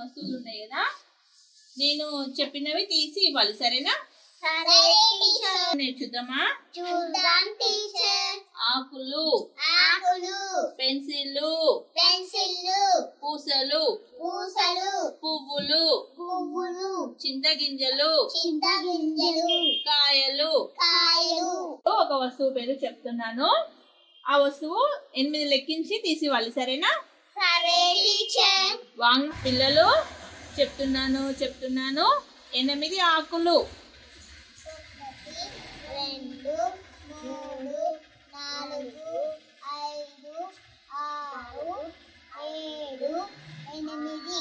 వస్తువులు ఉన్నాయి కదా నేను చెప్పినవి తీసి ఇవ్వాలి సరేనా సరే టీచర్ నేర్చుద్దామా చూద్దాం టీచర్ ఆకులు ఆకులు పెన్సిళ్ళు పెన్సిళ్ళు పూసలు పూసలు పువ్వులు పువ్వులు చింతగింజలు చింతగింజలు కాయలు కాయలు ఒక వస్తువు పేరు చెప్తున్నాను ఆ వస్తువు ఎనిమిది లెక్కించి తీసి ఇవ్వాలి సరేనా సరే టీచర్ వాంగ్ పిల్లలు చెప్తున్నాను చెప్తున్నాను ఎనిమిది ఆకులు ఒకటి రెండు మూడు నాలుగు ఐదు ఆరు ఏడు ఎనిమిది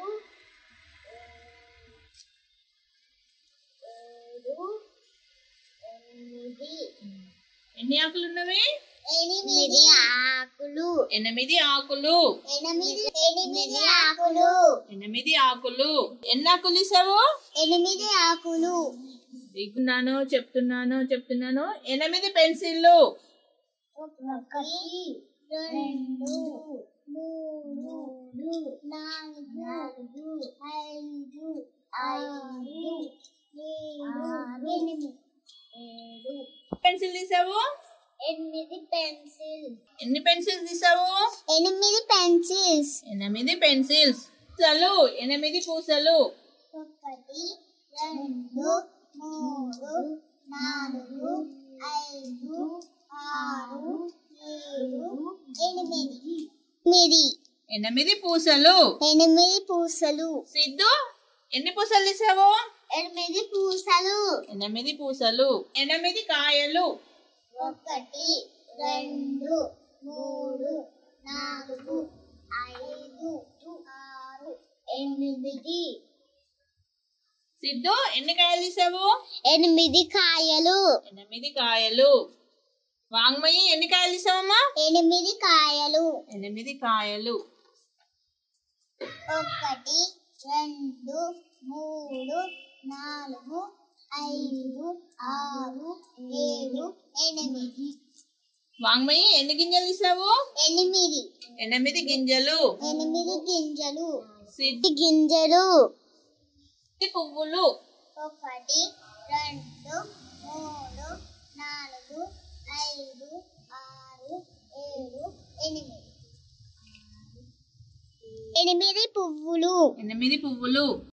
ఏడు ఎనిమిది ఎన్ని ఆకులు ఉన్నవి ఎనిమిది ఆకులు ఎనిమిది ఆకులు ఎనిమిది ఎనిమిది ఆకులు ఎనిమిది ఆకులు ఎన్ని ఆకులు ఇస్తావు ఎనిమిది ఆకులు చెప్తున్నాను చెప్తున్నాను చెప్తున్నాను ఎనిమిది పెన్సిళ్ళు ఒకటి రెండు మూడు నాలుగు ఐదు ఆరు ఏడు ఎనిమిది ఏడు పెన్సిల్ తీసావు ఎనిమిది పెన్సిల్ ఎన్ని పెన్సిల్స్ తీసావు ఎనిమిది పెన్సిల్స్ ఎనిమిది పెన్సిల్స్ పూసలు ఎనిమిది పూసలు ఒకటి రెండు మూడు నాలుగు ఐదు ఆరు ఏడు ఎనిమిది ఎనిమిది ఎనిమిది పూసలు ఎనిమిది పూసలు సిద్ధు ఎన్ని పూసలు తీసావు ఎనిమిది పూసలు ఎనిమిది పూసలు ఎనిమిది కాయలు ఒకటి రెండు మూడు నాలుగు ఐదు ఆరు ఎనిమిది సిద్ధు ఎన్ని కాయలు తీసావు ఎనిమిది కాయలు ఎనిమిది కాయలు వాంగ్మయి ఎన్ని కాయలు తీసావమ్మా ఎనిమిది కాయలు ఎనిమిది కాయలు ఒకటి రెండు మూడు నాలుగు ఐదు ఆరు ఏడు ఎనిమిది వాంగ్మయి ఎన్ని గింజలు తీసావు ఎనిమిది ఎనిమిది గింజలు ఎనిమిది గింజలు సిద్ధు గింజలు పువ్వులు ఒకటి రెండు మూడు నాలుగు ఐదు ఆరు ఏడు ఎనిమిది ఎనిమిది పువ్వులు ఎనిమిది పువ్వులు